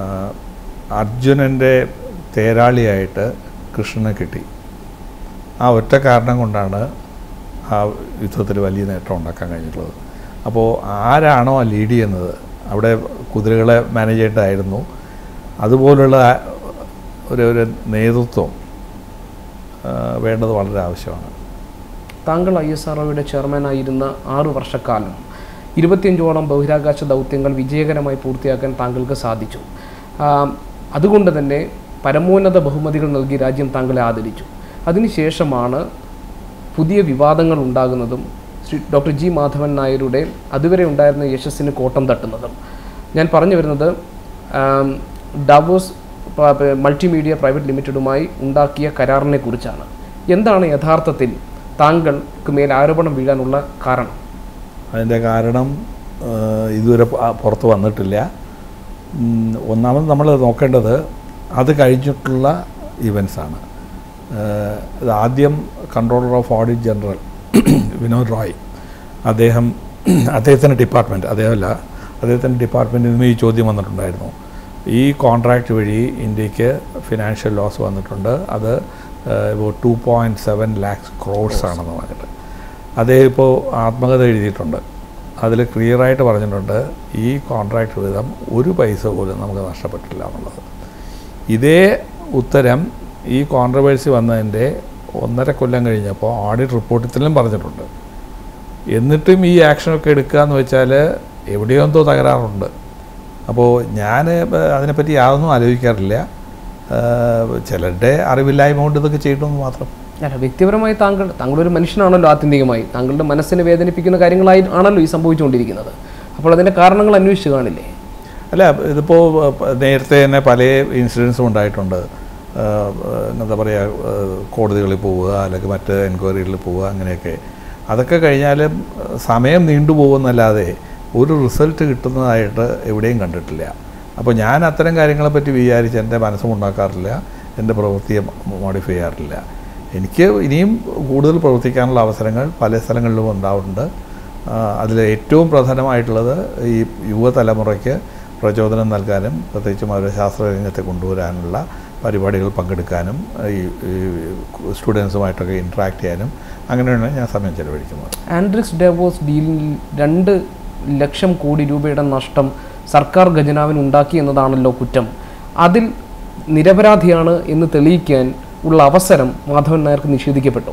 അർജുനൻ്റെ തേരാളിയായിട്ട് കൃഷ്ണനെ കിട്ടി ആ ഒറ്റ കാരണം കൊണ്ടാണ് ആ യുദ്ധത്തിൽ വലിയ നേട്ടം ഉണ്ടാക്കാൻ കഴിഞ്ഞിട്ടുള്ളത് അപ്പോൾ ആരാണോ ആ ലീഡ് ചെയ്യുന്നത് അവിടെ കുതിരകളെ മാനേജ് ചെയ്യേണ്ടതായിരുന്നു അതുപോലുള്ള ഒരു ഒരു നേതൃത്വം ആ, വേണ്ടത് വളരെ ആവശ്യമാണ് താങ്കൾ ഐ എസ് ആർ ചെയർമാനായിരുന്ന ആറു വർഷക്കാലം ഇരുപത്തിയഞ്ചോളം ബഹിരാകാശ ദൗത്യങ്ങൾ വിജയകരമായി പൂർത്തിയാക്കാൻ താങ്കൾക്ക് സാധിച്ചു ആ, അതുകൊണ്ട് തന്നെ പരമോന്നത ബഹുമതികൾ നൽകി രാജ്യം താങ്കളെ ആദരിച്ചു അതിനുശേഷമാണ് പുതിയ വിവാദങ്ങൾ ഉണ്ടാകുന്നതും ശ്രീ ഡോക്ടർ ജി മാധവൻ നായരുടെ അതുവരെ ഉണ്ടായിരുന്ന യശസ്സിന് കോട്ടം തട്ടുന്നതും ഞാൻ പറഞ്ഞു വരുന്നത് ആം, ഡാവോസ് പ- പ- മൾട്ടിമീഡിയ പ്രൈവറ്റ് ലിമിറ്റഡുമായി ഉണ്ടാക്കിയ കരാറിനെ കുറിച്ചാണ് എന്താണ് യഥാർത്ഥത്തിൽ താങ്കൾക്ക് മേൽ ആരോപണം വീഴാനുള്ള കാരണം അതിൻ്റെ കാരണം ആ, ഇതുവരെ പ- പുറത്ത് വന്നിട്ടില്ല ഉം, ഒന്നാമത് നമ്മൾ നോക്കേണ്ടത് അത് കഴിഞ്ഞിട്ടുള്ള ഇവൻസാണ് ഇത് ആദ്യം controller of audit general Vinod Rai അദ്ദേഹം അദ്ദേഹത്തിൻ്റെ ഡിപ്പാർട്ട്മെൻറ്റ് അദ്ദേഹമല്ല അദ്ദേഹത്തിൻ്റെ ഡിപ്പാർട്ട്മെൻറ്റിൽ നിന്നും ഈ ചോദ്യം വന്നിട്ടുണ്ടായിരുന്നു ഈ കോൺട്രാക്റ്റ് വഴി ഇന്ത്യക്ക് ഫിനാൻഷ്യൽ ലോസ് വന്നിട്ടുണ്ട് അത് two point seven lakhs crores ആണെന്ന് പറഞ്ഞിട്ട് അദ്ദേഹം ഇപ്പോൾ ആത്മകഥ എഴുതിയിട്ടുണ്ട് അതിൽ ക്ലിയറായിട്ട് പറഞ്ഞിട്ടുണ്ട് ഈ കോൺട്രാക്റ്റ് വിധം ഒരു പൈസ പോലും നമുക്ക് നഷ്ടപ്പെട്ടില്ല എന്നുള്ളത് ഇതേ ഉത്തരം ഈ കോൺട്രവേഴ്സി വന്നതിൻ്റെ ഒന്നര കൊല്ലം കഴിഞ്ഞപ്പോൾ ഓഡിറ്റ് റിപ്പോർട്ടിലും പറഞ്ഞിട്ടുണ്ട് എന്നിട്ടും ഈ ആക്ഷനൊക്കെ എടുക്കുക എന്ന് വെച്ചാൽ എവിടെയോ എന്തോ തകരാറുണ്ട് അപ്പോൾ ഞാൻ അതിനെപ്പറ്റി യാതൊന്നും ആലോചിക്കാറില്ല ഏഹ് ചിലരുടെ അറിവില്ലായ്മ കൊണ്ട് ഇതൊക്കെ ചെയ്യണമെന്ന് മാത്രം അല്ല വ്യക്തിപരമായി താങ്കൾ താങ്കളൊരു മനുഷ്യനാണല്ലോ ആത്യന്തികമായി താങ്കളുടെ മനസ്സിനെ വേദനിപ്പിക്കുന്ന കാര്യങ്ങളായി ആണല്ലോ ഈ സംഭവിച്ചുകൊണ്ടിരിക്കുന്നത് അപ്പോൾ അതിൻ്റെ കാരണങ്ങൾ അന്വേഷിച്ച് കാണില്ലേ അല്ല ഇതിപ്പോൾ നേരത്തെ തന്നെ പല ഇൻസിഡൻസും ഉണ്ടായിട്ടുണ്ട് ഏഹ് എന്താ പറയുക കോടതികളിൽ പോവുക അല്ലെങ്കിൽ മറ്റ് എൻക്വയറികളിൽ പോവുക അങ്ങനെയൊക്കെ അതൊക്കെ കഴിഞ്ഞാലും സമയം നീണ്ടുപോകുന്നല്ലാതെ ഒരു റിസൾട്ട് കിട്ടുന്നതായിട്ട് എവിടെയും കണ്ടിട്ടില്ല അപ്പോൾ ഞാൻ അത്തരം കാര്യങ്ങളെപ്പറ്റി വിചാരിച്ച് എൻ്റെ മനസ്സും ഉണ്ടാക്കാറില്ല എൻ്റെ പ്രവൃത്തിയെ മോഡിഫൈ ചെയ്യാറില്ല എനിക്ക് ഇനിയും കൂടുതൽ പ്രവർത്തിക്കാനുള്ള അവസരങ്ങൾ പല സ്ഥലങ്ങളിലും ഉണ്ടാവുന്നുണ്ട് അതിൽ ഏറ്റവും പ്രധാനമായിട്ടുള്ളത് ഈ യുവതലമുറയ്ക്ക് പ്രചോദനം നൽകാനും പ്രത്യേകിച്ചും അവരെ ശാസ്ത്രരംഗത്തെ കൊണ്ടുവരാനുള്ള പരിപാടികൾ പങ്കെടുക്കാനും ഈ സ്റ്റുഡൻസുമായിട്ടൊക്കെ ഇൻട്രാക്ട് ചെയ്യാനും അങ്ങനെയാണ് ഞാൻ സമയം ചെലവഴിക്കുന്നത് ആൻഡ്രിക്സ് ഡേവോസ് ഡീലിൽ രണ്ട് ലക്ഷം കോടി രൂപയുടെ നഷ്ടം സർക്കാർ ഖജനാവിന് ഉണ്ടാക്കി എന്നതാണല്ലോ കുറ്റം അതിൽ നിരപരാധിയാണ് എന്ന് തെളിയിക്കാൻ ഉള്ള അവസരം മാധവൻ നായർക്ക് നിഷേധിക്കപ്പെട്ടു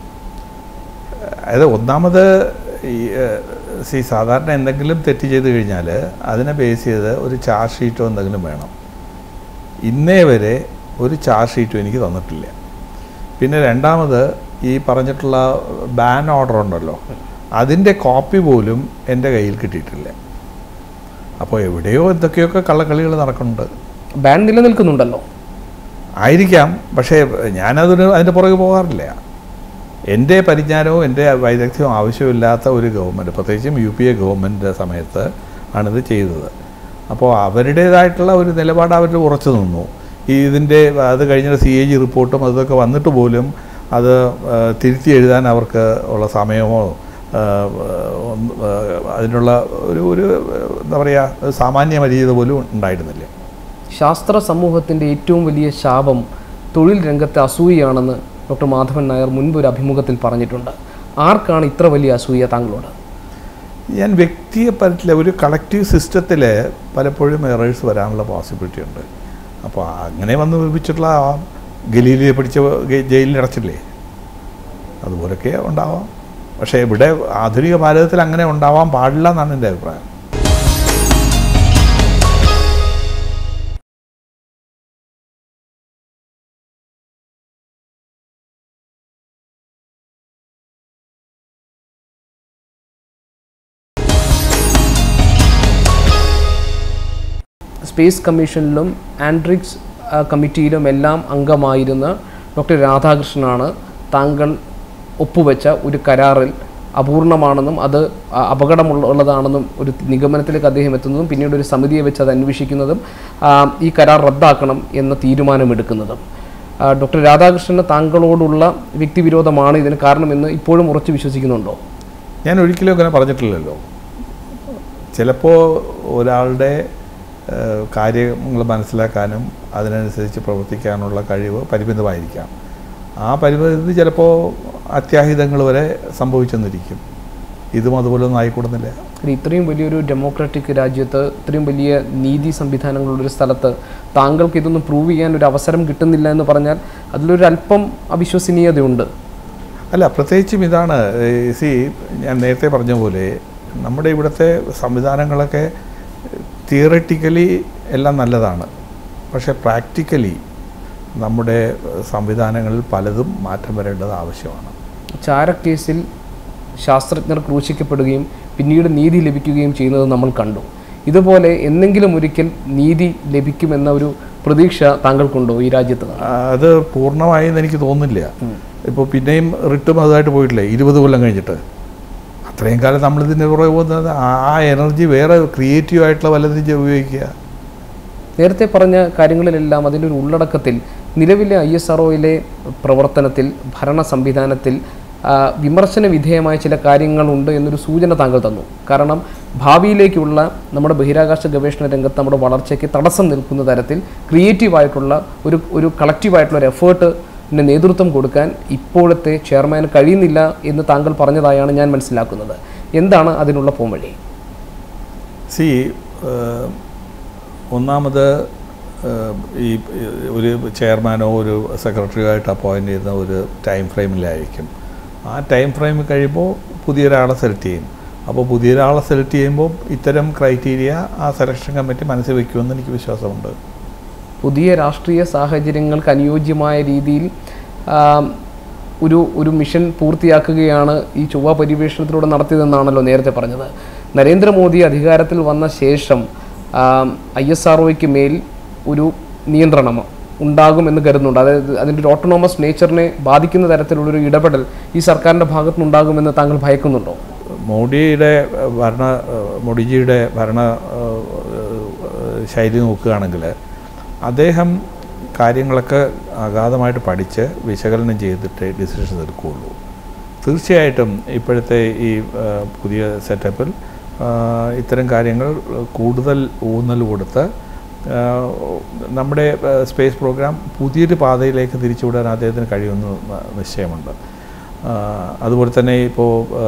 അതായത് ഒന്നാമത് ഈ സി സാധാരണ എന്തെങ്കിലും തെറ്റ് ചെയ്ത് കഴിഞ്ഞാൽ അതിനെ ബേസ് ചെയ്ത് ഒരു ചാർജ് ഷീറ്റോ എന്തെങ്കിലും വേണം ഇന്നേ വരെ ഒരു ചാർജ് ഷീറ്റും എനിക്ക് തന്നിട്ടില്ല പിന്നെ രണ്ടാമത് ഈ പറഞ്ഞിട്ടുള്ള ബാൻ ഓർഡർ ഉണ്ടല്ലോ അതിൻ്റെ കോപ്പി പോലും എൻ്റെ കയ്യിൽ കിട്ടിയിട്ടില്ല അപ്പോൾ എവിടെയോ എന്തൊക്കെയൊക്കെ കള്ളക്കളികൾ നടക്കുന്നുണ്ട് ബാൻ നിലനിൽക്കുന്നുണ്ടല്ലോ ആയിരിക്കാം പക്ഷേ ഞാനതിന് അതിൻ്റെ പുറകെ പോകാറില്ല എൻ്റെ പരിജ്ഞാനവും എൻ്റെ വൈദഗ്ധ്യവും ആവശ്യമില്ലാത്ത ഒരു ഗവൺമെൻറ് പ്രത്യേകിച്ചും യു പി എ ഗവൺമെൻറ് സമയത്ത് ആണിത് ചെയ്തത് അപ്പോൾ അവരുടേതായിട്ടുള്ള ഒരു നിലപാട് അവർ ഉറച്ചു നിന്നു ഈ ഇതിൻ്റെ അത് കഴിഞ്ഞ സി എ ജി റിപ്പോർട്ടും അതൊക്കെ വന്നിട്ട് പോലും അത് ആ, തിരുത്തി എഴുതാൻ അവർക്ക് ഉള്ള സമയമോ ആ, ഒന്ന്, ആ, അതിനുള്ള ഒരു ഒരു എന്താ പറയുക സാമാന്യ മര്യാദ പോലും ഉണ്ടായിരുന്നില്ല ശാസ്ത്ര സമൂഹത്തിൻ്റെ ഏറ്റവും വലിയ ശാപം തൊഴിൽ രംഗത്തെ അസൂയയാണെന്ന് ഡോക്ടർ മാധവൻ നായർ മുൻപ് ഒരു അഭിമുഖത്തിൽ പറഞ്ഞിട്ടുണ്ട് ആർക്കാണ് ഇത്ര വലിയ അസൂയ താങ്കളോട് ഞാൻ വ്യക്തിയെ പറ്റില്ല ഒരു കളക്റ്റീവ് സിസ്റ്റത്തിൽ പലപ്പോഴും എറേഴ്സ് വരാനുള്ള പോസിബിലിറ്റി ഉണ്ട് അപ്പോൾ അങ്ങനെ വന്ന് വിഭിച്ചിട്ടുള്ള ആ ഗലീലിയെ പിടിച്ച് ഗ- ജയിലിൽ അടച്ചില്ലേ അതുപോലൊക്കെ ഉണ്ടാവാം പക്ഷേ ഇവിടെ ആധുനിക ഭാരതത്തിൽ അങ്ങനെ ഉണ്ടാവാൻ പാടില്ല എന്നാണ് എൻ്റെ അഭിപ്രായം സ്പേസ് കമ്മീഷനിലും ആൻഡ്രിക്സ് ആ, കമ്മിറ്റിയിലും എല്ലാം അംഗമായിരുന്ന ഡോക്ടർ രാധാകൃഷ്ണനാണ് താങ്കൾ ഒപ്പുവെച്ച ഒരു കരാറിൽ അപൂർണമാണെന്നും അത് ആ, അപകടമുള്ള ഉള്ളതാണെന്നും ഒരു നിഗമനത്തിലേക്ക് അദ്ദേഹം എത്തുന്നതും പിന്നീട് ഒരു സമിതിയെ വെച്ച് അത് അന്വേഷിക്കുന്നതും ആ, ഈ കരാർ റദ്ദാക്കണം എന്ന തീരുമാനമെടുക്കുന്നതും ആ, ഡോക്ടർ രാധാകൃഷ്ണന് താങ്കളോടുള്ള വ്യക്തിവിരോധമാണ് ഇതിന് കാരണമെന്ന് ഇപ്പോഴും ഉറച്ചു വിശ്വസിക്കുന്നുണ്ടോ ഞാൻ ഒരിക്കലും അങ്ങനെ പറഞ്ഞിട്ടില്ലല്ലോ ചിലപ്പോൾ ഒരാളുടെ ഏഹ്, കാര്യങ്ങൾ മനസ്സിലാക്കാനും അതിനനുസരിച്ച് പ്രവർത്തിക്കാനുള്ള കഴിവ് പരിമിതമായിരിക്കാം ആ പരിമിതി ചിലപ്പോൾ അത്യാഹിതങ്ങൾ വരെ സംഭവിച്ചെന്നിരിക്കും ഇതും അതുപോലെ ഒന്നും ആയിക്കൂടുന്നില്ല ഒരു ഇത്രയും വലിയൊരു ഡെമോക്രാറ്റിക് രാജ്യത്ത് ഇത്രയും വലിയ നീതി സംവിധാനങ്ങളുള്ള ഒരു സ്ഥലത്ത് താങ്കൾക്ക് ഇതൊന്നും പ്രൂവ് ചെയ്യാൻ ഒരു അവസരം കിട്ടുന്നില്ല എന്ന് പറഞ്ഞാൽ അതിലൊരു അല്പം അവിശ്വസനീയതയുണ്ട് അല്ല പ്രത്യേകിച്ചും ഇതാണ് സി ഞാൻ നേരത്തെ പറഞ്ഞ പോലെ നമ്മുടെ ഇവിടുത്തെ സംവിധാനങ്ങളൊക്കെ തിയററ്റിക്കലി എല്ലാം നല്ലതാണ് പക്ഷേ പ്രാക്ടിക്കലി നമ്മുടെ സംവിധാനങ്ങളിൽ പലതും മാറ്റം വരേണ്ടത് ആവശ്യമാണ് ചാരക്കേസിൽ ശാസ്ത്രജ്ഞർ ക്രൂശിക്കപ്പെടുകയും പിന്നീട് നീതി ലഭിക്കുകയും ചെയ്യുന്നത് നമ്മൾ കണ്ടു ഇതുപോലെ എന്തെങ്കിലും ഒരിക്കൽ നീതി ലഭിക്കുമെന്ന ഒരു പ്രതീക്ഷ താങ്കൾക്കുണ്ടോ ഈ രാജ്യത്ത് ആ, അത് പൂർണ്ണമായി എന്ന് എനിക്ക് തോന്നുന്നില്ല ഇപ്പോൾ പിന്നെയും റിട്ടും അതുമായിട്ട് പോയിട്ടില്ലേ ഇരുപത് കൊല്ലം കഴിഞ്ഞിട്ട് അത്രയും കാലം നമ്മളിതിൻ്റെ പുറകെ പോകുന്നത് ആ- ആ എനർജി വേറെ ക്രിയേറ്റീവ് ആയിട്ടുള്ള വല്ലതും ചെയ്ത് ഉപയോഗിക്കുക നേരത്തെ പറഞ്ഞ കാര്യങ്ങളിലെല്ലാം അതിൻ്റെ ഒരു ഉള്ളടക്കത്തിൽ നിലവിലെ ഐ എസ് ആർഒയിലെ പ്രവർത്തനത്തിൽ ഭരണ സംവിധാനത്തിൽ ആ, വിമർശന വിധേയമായ ചില കാര്യങ്ങളുണ്ട് എന്നൊരു സൂചന താങ്കൾ തന്നു കാരണം ഭാവിയിലേക്കുള്ള നമ്മുടെ ബഹിരാകാശ ഗവേഷണ രംഗത്ത് നമ്മുടെ വളർച്ചയ്ക്ക് തടസ്സം നിൽക്കുന്ന തരത്തിൽ ക്രിയേറ്റീവായിട്ടുള്ള ഒരു ഒരു കളക്റ്റീവായിട്ടുള്ള ഒരു എഫേർട്ടിന് നേതൃത്വം കൊടുക്കാൻ ഇപ്പോഴത്തെ ചെയർമാന് കഴിയുന്നില്ല എന്ന് താങ്കൾ പറഞ്ഞതായാണ് ഞാൻ മനസ്സിലാക്കുന്നത് എന്താണ് അതിനുള്ള പോംവഴി സി ഒന്നാമത് ഏഹ്, ഈ ഒരു ചെയർമാനോ ഒരു സെക്രട്ടറിയോ ആയിട്ട് അപ്പോയിൻ്റ് ചെയ്യുന്ന ഒരു ടൈം ഫ്രെയിമിലായിരിക്കും ആ ടൈം ഫ്രെയിം കഴിയുമ്പോൾ പുതിയൊരാളെ സെലക്ട് ചെയ്യും അപ്പോൾ പുതിയൊരാളെ സെലക്ട് ചെയ്യുമ്പോൾ ഇത്തരം ക്രൈറ്റീരിയ ആ സെലക്ഷൻ കമ്മിറ്റി മനസ്സിൽ വയ്ക്കുമെന്ന് എനിക്ക് വിശ്വാസമുണ്ട് പുതിയ രാഷ്ട്രീയ സാഹചര്യങ്ങൾക്ക് അനുയോജ്യമായ രീതിയിൽ ആ, ഒരു ഒരു മിഷൻ പൂർത്തിയാക്കുകയാണ് ഈ ചൊവ്വ പര്യവേഷണത്തിലൂടെ നടത്തിയതെന്നാണല്ലോ നേരത്തെ പറഞ്ഞത് നരേന്ദ്രമോദി അധികാരത്തിൽ വന്ന ശേഷം ഐ എസ് ആർ മേൽ ഒരു നിയന്ത്രണം ഉണ്ടാകുമെന്ന് കരുതുന്നുണ്ട് അതായത് അതിൻ്റെ ഒരു ഓട്ടോണോമസ് നേച്ചറിനെ ബാധിക്കുന്ന തരത്തിലുള്ളൊരു ഇടപെടൽ ഈ സർക്കാരിൻ്റെ ഭാഗത്തുനിന്നുണ്ടാകുമെന്ന് താങ്കൾ ഭയക്കുന്നുണ്ടോ മോഡിയുടെ ഭരണ മോഡിജിയുടെ ഭരണ ഏഹ്, ശൈലി നോക്കുകയാണെങ്കിൽ അദ്ദേഹം കാര്യങ്ങളൊക്കെ അഗാധമായിട്ട് പഠിച്ച് വിശകലനം ചെയ്തിട്ട് ഡിസിഷൻ എടുക്കുകയുള്ളൂ തീർച്ചയായിട്ടും ഇപ്പോഴത്തെ ഈ ഏഹ്, പുതിയ സെറ്റപ്പിൽ ഏഹ്, ഇത്തരം കാര്യങ്ങൾ കൂടുതൽ ഊന്നൽ കൊടുത്ത് ഏഹ്, നമ്മുടെ ഏഹ്, സ്പേസ് പ്രോഗ്രാം പുതിയൊരു പാതയിലേക്ക് തിരിച്ചുവിടാൻ അദ്ദേഹത്തിന് കഴിയുമെന്ന് ന- നിശ്ചയമുണ്ട് ആഹ് അതുപോലെ തന്നെ ഇപ്പോൾ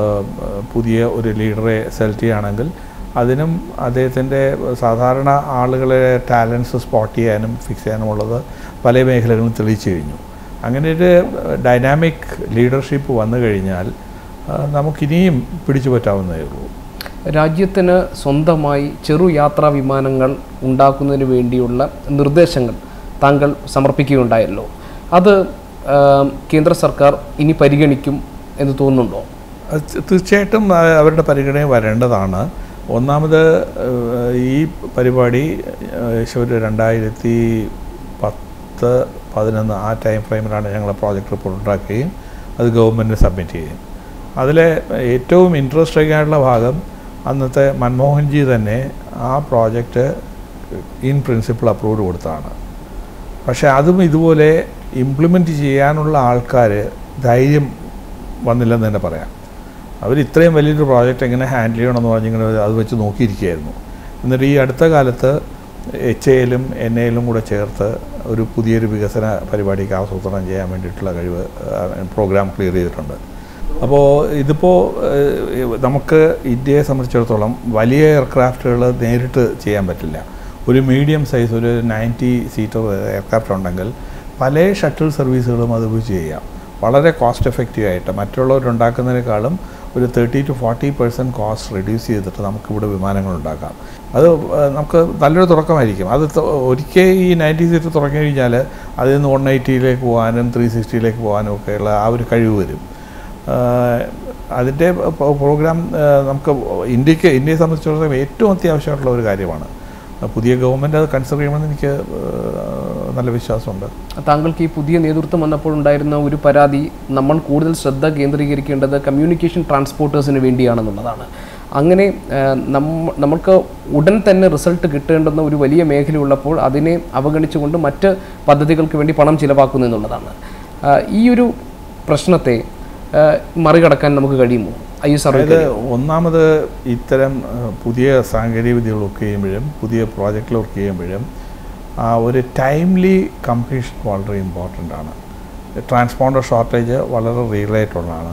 പുതിയ ഒരു ലീഡറെ സെലക്ട് ചെയ്യുകയാണെങ്കിൽ അതിനും അദ്ദേഹത്തിൻ്റെ സാധാരണ ആളുകളെ ടാലൻസ് സ്പോട്ട് ചെയ്യാനും ഫിക്സ് ചെയ്യാനുമുള്ളത് പല മേഖലകളും തെളിയിച്ചു കഴിഞ്ഞു അങ്ങനെ ഒരു ഡൈനാമിക് ലീഡർഷിപ്പ് വന്നു കഴിഞ്ഞാൽ ആഹ് നമുക്കിനിയും പിടിച്ചു പറ്റാവുന്നതേ ഉള്ളൂ രാജ്യത്തിന് സ്വന്തമായി ചെറു യാത്രാ വിമാനങ്ങൾ ഉണ്ടാക്കുന്നതിന് വേണ്ടിയുള്ള നിർദ്ദേശങ്ങൾ താങ്കൾ സമർപ്പിക്കുകയുണ്ടായല്ലോ അത് ആ, കേന്ദ്ര സർക്കാർ ഇനി പരിഗണിക്കും എന്ന് തോന്നുന്നുണ്ടോ അത് തീ- തീർച്ചയായിട്ടും ആ, അവരുടെ പരിഗണന വരേണ്ടതാണ് ഒന്നാമത് ഏഹ്, ഈ പരിപാടി ഏകദേശം ഒരു രണ്ടായിരത്തി പത്ത് പതിനൊന്ന് ആ ടൈം ഫ്രെയിമിലാണ് ഞങ്ങൾ പ്രോജക്റ്റ് റിപ്പോർട്ട് ഉണ്ടാക്കുകയും അത് ഗവൺമെൻറ്റിന് സബ്മിറ്റ് ചെയ്യും അതിലെ ഏറ്റവും ഇൻട്രസ്റ്റിംഗ് ആയിട്ടുള്ള ഭാഗം അന്നത്തെ മൻമോഹൻജി തന്നെ ആ പ്രോജക്റ്റ് ഇൻ പ്രിൻസിപ്പിൾ അപ്രൂവ്ഡ് കൊടുത്തതാണ് പക്ഷേ അതും ഇതുപോലെ ഇംപ്ലിമെൻറ്റ് ചെയ്യാനുള്ള ആൾക്കാർ ധൈര്യം വന്നില്ലെന്ന് തന്നെ പറയാം അവർ ഇത്രയും വലിയൊരു പ്രോജക്റ്റ് എങ്ങനെ ഹാൻഡിൽ ചെയ്യണമെന്ന് പറഞ്ഞിങ്ങനെ അത് വെച്ച് നോക്കിയിരിക്കുകയായിരുന്നു എന്നിട്ട് ഈ അടുത്ത കാലത്ത് എച്ച് എയിലും എൻ എയിലും കൂടെ ചേർത്ത് ഒരു പുതിയൊരു വികസന പരിപാടിക്ക് ആസൂത്രണം ചെയ്യാൻ വേണ്ടിയിട്ടുള്ള കഴിവ് പ്രോഗ്രാം ക്ലിയർ ചെയ്തിട്ടുണ്ട് അപ്പോൾ ഇതിപ്പോൾ നമുക്ക് ഇന്ത്യയെ സംബന്ധിച്ചിടത്തോളം വലിയ എയർക്രാഫ്റ്റുകൾ നേരിട്ട് ചെയ്യാൻ പറ്റില്ല ഒരു മീഡിയം സൈസ് ഒരു നയൻറ്റി സീറ്റർ എയർക്രാഫ്റ്റ് ഉണ്ടെങ്കിൽ പല ഷട്ടിൽ സർവീസുകളും അത് ഉപയോഗിച്ച് ചെയ്യാം വളരെ കോസ്റ്റ് എഫക്റ്റീവ് ആയിട്ട് മറ്റുള്ളവരുണ്ടാക്കുന്നതിനേക്കാളും ഒരു thirty to forty percent cost reduce ചെയ്തിട്ട് നമുക്കിവിടെ വിമാനങ്ങൾ ഉണ്ടാക്കാം അത് ഏഹ്, നമുക്ക് നല്ലൊരു തുടക്കമായിരിക്കും അത് ത- ഒരിക്കൽ ഈ നയൻറ്റി സീറ്റ് തുറന്നു കഴിഞ്ഞാൽ അതിൽ നിന്ന് വൺ എയ്റ്റിയിലേക്ക് പോകാനും ത്രീ സിക്സ്റ്റിയിലേക്ക് പോകാനും ഒക്കെയുള്ള ആ ഒരു കഴിവ് വരും ആഹ് അതിൻ്റെ പ- പ്രോഗ്രാം ആഹ് നമുക്ക് ഇന്ത്യക്ക് ഇന്ത്യയെ സംബന്ധിച്ചിടത്തോളം ഏറ്റവും അത്യാവശ്യമായിട്ടുള്ള ഒരു കാര്യമാണ് പുതിയ ഗവൺമെൻറ് അത് കൺസിഡർ ചെയ്യുമെന്ന് എനിക്ക് ആഹ് നല്ല വിശ്വാസമുണ്ട് താങ്കൾക്ക് ഈ പുതിയ നേതൃത്വം വന്നപ്പോൾ ഉണ്ടായിരുന്ന ഒരു പരാതി നമ്മൾ കൂടുതൽ ശ്രദ്ധ കേന്ദ്രീകരിക്കേണ്ടത് കമ്മ്യൂണിക്കേഷൻ ട്രാൻസ്പോർട്ടേഴ്സിന് വേണ്ടിയാണെന്നുള്ളതാണ് അങ്ങനെ ആ, നമ്മ നമുക്ക് ഉടൻ തന്നെ റിസൾട്ട് കിട്ടേണ്ടുന്ന ഒരു വലിയ മേഖലയുള്ളപ്പോൾ അതിനെ അവഗണിച്ചുകൊണ്ട് മറ്റ് പദ്ധതികൾക്ക് വേണ്ടി പണം ചിലവാക്കുന്നു എന്നുള്ളതാണ് ആ, ഈ ഒരു പ്രശ്നത്തെ ആ, മറികടക്കാൻ നമുക്ക് കഴിയുമോ ഐ എസ് ആർ അതായത് ഒന്നാമത് ഇത്തരം ഏഹ്, പുതിയ സാങ്കേതിക വിദ്യകൾ വർക്ക് ചെയ്യുമ്പോഴും പുതിയ പ്രോജക്റ്റിൽ വർക്ക് ചെയ്യുമ്പോഴും ആ ഒരു ടൈംലി കംപ്ലീഷൻ വളരെ ഇമ്പോർട്ടൻ്റ് ആണ് ട്രാൻസ്പോണ്ടർ ഷോർട്ടേജ് വളരെ റിയൽ ആയിട്ടുള്ളതാണ്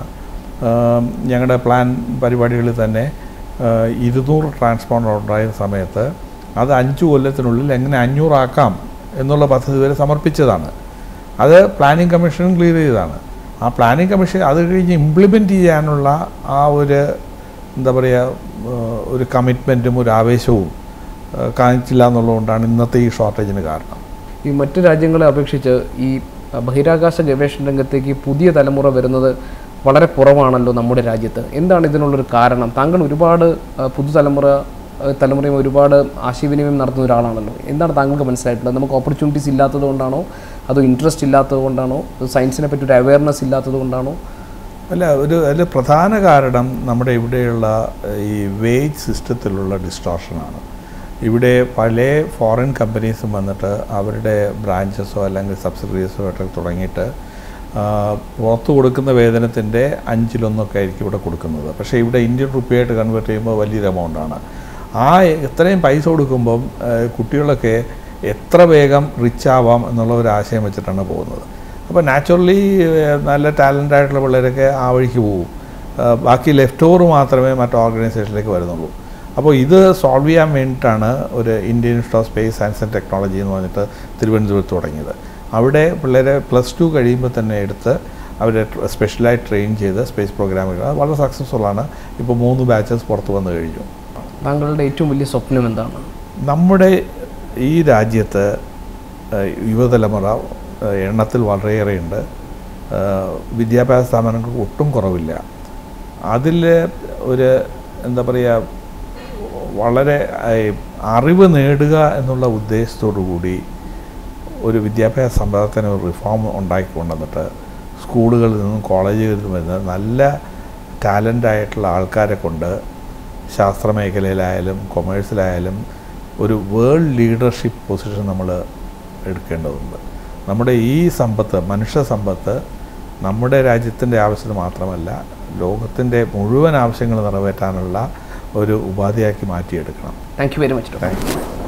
ഏം, ഞങ്ങളുടെ പ്ലാൻ പരിപാടികളിൽ തന്നെ ഏഹ്, ഇരുന്നൂറ് ട്രാൻസ്പോണ്ടർ ഉണ്ടായ സമയത്ത് അത് അഞ്ച് കൊല്ലത്തിനുള്ളിൽ എങ്ങനെ അഞ്ഞൂറാക്കാം എന്നുള്ള പദ്ധതി വരെ സമർപ്പിച്ചതാണ് അത് പ്ലാനിംഗ് കമ്മീഷനും ക്ലിയർ ചെയ്തതാണ് ആ പ്ലാനിംഗ് കമ്മീഷൻ അത് കഴിഞ്ഞ് ഇംപ്ലിമെൻറ്റ് ചെയ്യാനുള്ള ആ ഒരു എന്താ പറയുക ഒരു കമ്മിറ്റ്മെൻറ്റും ഒരു ആവേശവും ഏഹ്, കാണിച്ചില്ല എന്നുള്ളതുകൊണ്ടാണ് ഇന്നത്തെ ഈ ഷോർട്ടേജിന് കാരണം ഈ മറ്റ് രാജ്യങ്ങളെ അപേക്ഷിച്ച് ഈ അഹ്, ബഹിരാകാശ ഗവേഷണ രംഗത്തേക്ക് പുതിയ തലമുറ വരുന്നത് വളരെ കുറവാണല്ലോ നമ്മുടെ രാജ്യത്ത് എന്താണ് ഇതിനുള്ളൊരു കാരണം താങ്കൾ ഒരുപാട് അഹ്, പുതുതലമുറ അഹ്, തലമുറയും ഒരുപാട് ആശയവിനിമയം നടത്തുന്ന ഒരാളാണല്ലോ എന്താണ് താങ്കൾക്ക് മനസ്സിലായിട്ടുള്ളത് നമുക്ക് ഓപ്പർച്യൂണിറ്റീസ് ഇല്ലാത്തത് കൊണ്ടാണോ അതോ ഇൻട്രസ്റ്റ് ഇല്ലാത്തത് കൊണ്ടാണോ സയൻസിനെ പറ്റി ഒരു അവയർനെസ് ഇല്ലാത്തത് കൊണ്ടാണോ അല്ല ഒരു അതിൽ പ്രധാന കാരണം നമ്മുടെ ഇവിടെയുള്ള ഏഹ്, ഈ വേജ് സിസ്റ്റത്തിലുള്ള ഡിസ്ട്രോഷനാണ് ഇവിടെ പല ഫോറിൻ കമ്പനീസും വന്നിട്ട് അവരുടെ ബ്രാഞ്ചസോ അല്ലെങ്കിൽ സബ്സിഡറീസോ ഒക്കെ തുടങ്ങിയിട്ട് ആ, പുറത്ത് കൊടുക്കുന്ന വേതനത്തിൻ്റെ അഞ്ചിലൊന്നൊക്കെ ആയിരിക്കും ഇവിടെ കൊടുക്കുന്നത് പക്ഷേ ഇവിടെ ഇന്ത്യൻ റുപ്പിയായിട്ട് കൺവേർട്ട് ചെയ്യുമ്പോൾ വലിയൊരു എമൗണ്ടാണ് ആ ഇത്രയും പൈസ കൊടുക്കുമ്പം ഏഹ്, കുട്ടികളൊക്കെ എത്ര വേഗം റിച്ച് ആവാം എന്നുള്ള ഒരു ആശയം വെച്ചിട്ടാണ് പോകുന്നത് അപ്പോൾ നാച്ചുറലി നല്ല ടാലൻ്റ് ആയിട്ടുള്ള പിള്ളേരൊക്കെ ആ വഴിക്ക് പോകും ആ, ബാക്കി ലെഫ്റ്റ് ഓവർ മാത്രമേ മറ്റു ഓർഗനൈസേഷനിലേക്ക് വരുന്നുള്ളൂ അപ്പോൾ ഇത് സോൾവ് ചെയ്യാൻ വേണ്ടിയിട്ടാണ് ഒരു Indian Institute of Space Science and Technology എന്ന് പറഞ്ഞിട്ട് തിരുവനന്തപുരത്ത് തുടങ്ങിയത് അവിടെ പിള്ളേരെ പ്ലസ് ടു കഴിയുമ്പോൾ തന്നെ എടുത്ത് അവരെ സ്പെഷ്യലായി ട്രെയിൻ ചെയ്ത് സ്പേസ് പ്രോഗ്രാമുകൾ അത് വളരെ സക്സസ്ഫുൾ ആണ് ഇപ്പോൾ മൂന്ന് ബാച്ചസ് പുറത്ത് വന്നു കഴിഞ്ഞു താങ്കളുടെ ഏറ്റവും വലിയ സ്വപ്നം എന്താണ് നമ്മുടെ ഈ രാജ്യത്ത് ഏഹ്, യുവതലമുറ ഏഹ്, എണ്ണത്തിൽ വളരെയേറെയുണ്ട് ഏഹ്, വിദ്യാഭ്യാസ സ്ഥാപനങ്ങൾക്ക് ഒട്ടും കുറവില്ല അതിൽ ഒരു എന്താ പറയുക വളരെ ഏഹ്, അറിവ് നേടുക എന്നുള്ള ഉദ്ദേശത്തോടു കൂടി ഒരു വിദ്യാഭ്യാസ സമ്പ്രദായത്തിന് ഒരു റിഫോം ഉണ്ടാക്കി കൊണ്ടുവന്നിട്ട് സ്കൂളുകളിൽ നിന്നും കോളേജുകളിൽ നിന്നും വരുന്ന നല്ല ടാലൻ്റ് ആയിട്ടുള്ള ആൾക്കാരെ കൊണ്ട് ശാസ്ത്ര മേഖലയിലായാലും കൊമേഴ്സിലായാലും ഒരു വേൾഡ് ലീഡർഷിപ്പ് പൊസിഷൻ നമ്മൾ എടുക്കേണ്ടതുണ്ട് നമ്മുടെ ഈ സമ്പത്ത് മനുഷ്യ സമ്പത്ത് നമ്മുടെ രാജ്യത്തിൻ്റെ ആവശ്യത്തിന് മാത്രമല്ല ലോകത്തിൻ്റെ മുഴുവൻ ആവശ്യങ്ങൾ നിറവേറ്റാനുള്ള ഒരു ഉപാധിയാക്കി മാറ്റിയെടുക്കണം thank you very much doctor thank U